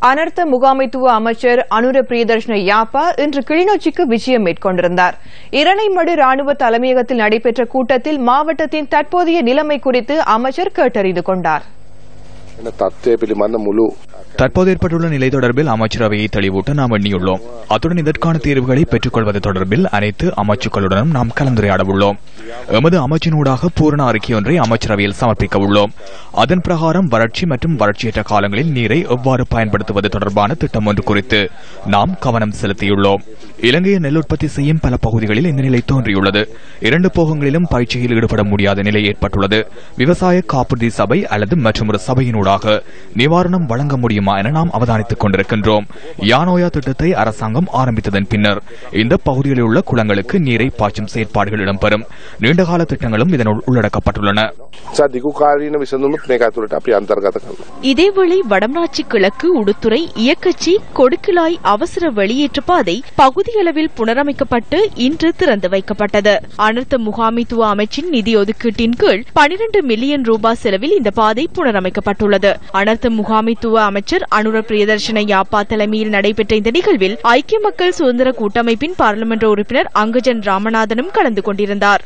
அனர்த்த முகாமைத்துவ அமைச்சர் அனுர பிரியதர்ஷன யாப்பா இன்று கிளிநொச்சிக்கு விஜயம் மேற்கொண்டிருந்தார் இரணைமடு ராணுவ தலைமையகத்தில் நடைபெற்ற கூட்டத்தில் மாவட்டத்தின் தற்போதைய நிலைமை குறித்து அமைச்சர் கேட்டறிந்து கொண்டார் එන තත්ත්වය පිළිබඳ මුළු தற்போது ஏற்பட்டுள்ள நிலை தொடர்பில் அமைச்சரவையை தெளிவூட்ட நாம் எண்ணியுள்ளோம் அத்துடன் இதற்கான தீர்வுகளை பெற்றுக்கொள்வது தொடர்பில் அனைத்து அமைச்சுக்களுடனும் நாம் கலந்துரையாட உள்ளோம் எமது அமைச்சினூடாக பூரண அறிக்கையொன்றை அமைச்சரவையில் சமர்ப்பிக்க உள்ளோம் அதன் பிரகாரம் வறட்சி மற்றும் வறட்சியற்ற காலங்களில் நீரை எவ்வாறு பயன்படுத்துவது தொடர்பான திட்டம் ஒன்று குறித்து நாம் கவனம் செலுத்தியுள்ளோம் இலங்கையில் நெல் உற்பத்தி செய்யும் பல பகுதிகளில் இந்த நிலை தோன்றியுள்ளது இரண்டு போகங்களிலும் பயிற்சியில் ஈடுபட முடியாத நிலை ஏற்பட்டுள்ளது விவசாய காப்புறுதி சபை அல்லது மற்றொரு சபையினூடாக நிவாரணம் வழங்க முடியுமா என நாம் அவதானித்துக் கொண்டிருக்கின்றோம் யானோயா திட்டத்தை அரசாங்கம் ஆரம்பித்ததன் பின்னர் இந்த பகுதிகளில் உள்ள குளங்களுக்கு நீரை பாய்ச்சும் செயற்பாடுகள் இடம்பெறும் நீண்டகால திட்டங்களும் இதனுள் உள்ளடக்கப்பட்டுள்ளன සා දිගුකාරීන විසඳුමුත් මේක ඇතුළට අපි අන්තර්ගත කරනවා. இதேவேளை வடமராட்சி கிழக்கு உடுத்துறை இயக்கச்சி கொடுக்கிலாய் அவசர வெளியேற்ற பாதை பகுதியளவில் புனரமைக்கப்பட்டு இன்று திறந்து வைக்கப்பட்டது அனர்த்த முகாமித்துவ அமைச்சின் நிதி ஒதுக்கீட்டின் கீழ் பனிரண்டு மில்லியன் ரூபாய் செலவில் இந்த பாதை புனரமைக்கப்பட்டுள்ளது அனர்த்த முகாமித்துவ அமைச்சர் அனுர பிரியதர்ஷன யாப்பா தலைமையில் நடைபெற்ற இந்த நிகழ்வில் ஐக்கிய மக்கள் சுதந்திர கூட்டமைப்பின் பாராளுமன்ற உறுப்பினர் அங்கஜன் ராமநாதனும் கலந்து கொண்டிருந்தார்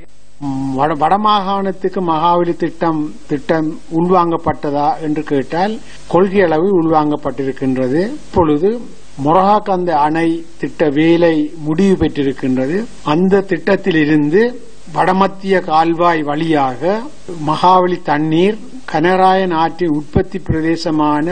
ம், வட- வடமாகாணத்துக்கு மகாவலி திட்டம் திட்டம் உள்வாங்கப்பட்டதா என்று கேட்டால் கொள்கை அளவு உள்வாங்கப்பட்டிருக்கின்றது இப்பொழுது மொரகாக்கந்த அணை திட்ட வேலை முடிவு பெற்றிருக்கின்றது அந்த திட்டத்திலிருந்து வடமத்திய கால்வாய் வழியாக மகாவலி தண்ணீர் கனராயன் ஆற்றின் உற்பத்தி பிரதேசமான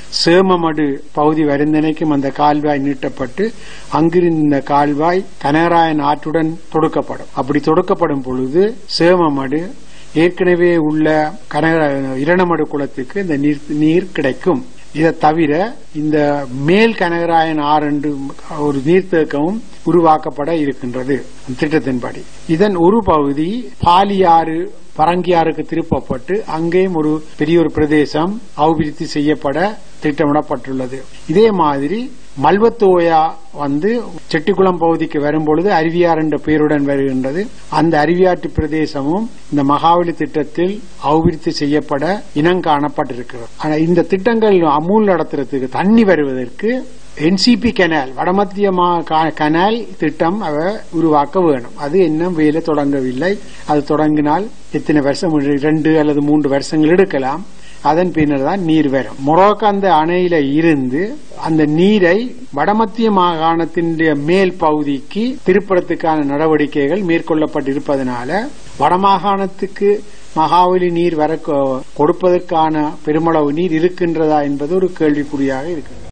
சேமமடு பகுதி வருந்தனைக்கும் அந்த கால்வாய் நீட்டப்பட்டு அங்கிருந்த கால்வாய் கனராயன் ஆற்றுடன் தொடுக்கப்படும் அப்படி தொடுக்கப்படும் பொழுது சேமமடு ஏற்கனவே உள்ள கன இரணமடு குளத்துக்கு இந்த நீர் நீர் கிடைக்கும் இதை தவிர இந்த மேல் கனகராயன் ஆறு என்று ஒரு நீர்த்தேக்கமும் உருவாக்கப்பட இருக்கின்றது அந்த திட்டத்தின்படி இதன் ஒரு பகுதி பாலியாறு பரங்கியாருக்கு திருப்பப்பட்டு அங்கேயும் ஒரு பெரிய ஒரு பிரதேசம் அபிவிருத்தி செய்யப்பட திட்டமிடப்பட்டுள்ளது இதே மாதிரி மல்வத்தோயா வந்து செட்டிக்குளம் பகுதிக்கு வரும்பொழுது அருவியார் என்ற பெயருடன் வருகின்றது அந்த அருவியாற்று பிரதேசமும் இந்த மகாவலி திட்டத்தில் அபிவிருத்தி செய்யப்பட இனம் காணப்பட்டிருக்கிறது ஆனா இந்த திட்டங்கள் அமூல் நடத்துறதுக்கு தண்ணி வருவதற்கு என்சிபி கெனால் வடமத்திய மா- கா- கனால் திட்டம் அவ உருவாக்க வேணும் அது இன்னும் வேலை தொடங்கவில்லை அது தொடங்கினால் எத்தனை வருஷம் இரண்டு அல்லது மூன்று வருஷங்கள் எடுக்கலாம் அதன் பின்னர் தான் நீர் வரும் மொரோக்கோ அந்த அணையில இருந்து அந்த நீரை வடமத்திய மாகாணத்தின் மேல் பகுதிக்கு திருப்பறத்துக்கான நடவடிக்கைகள் மேற்கொள்ளப்பட்டிருப்பதனால வடமாகாணத்துக்கு மகாவலி நீர் வர கொடுப்பதற்கான பெருமளவு நீர் இருக்கின்றதா என்பது ஒரு கேள்விக்குறியாக இருக்கிறது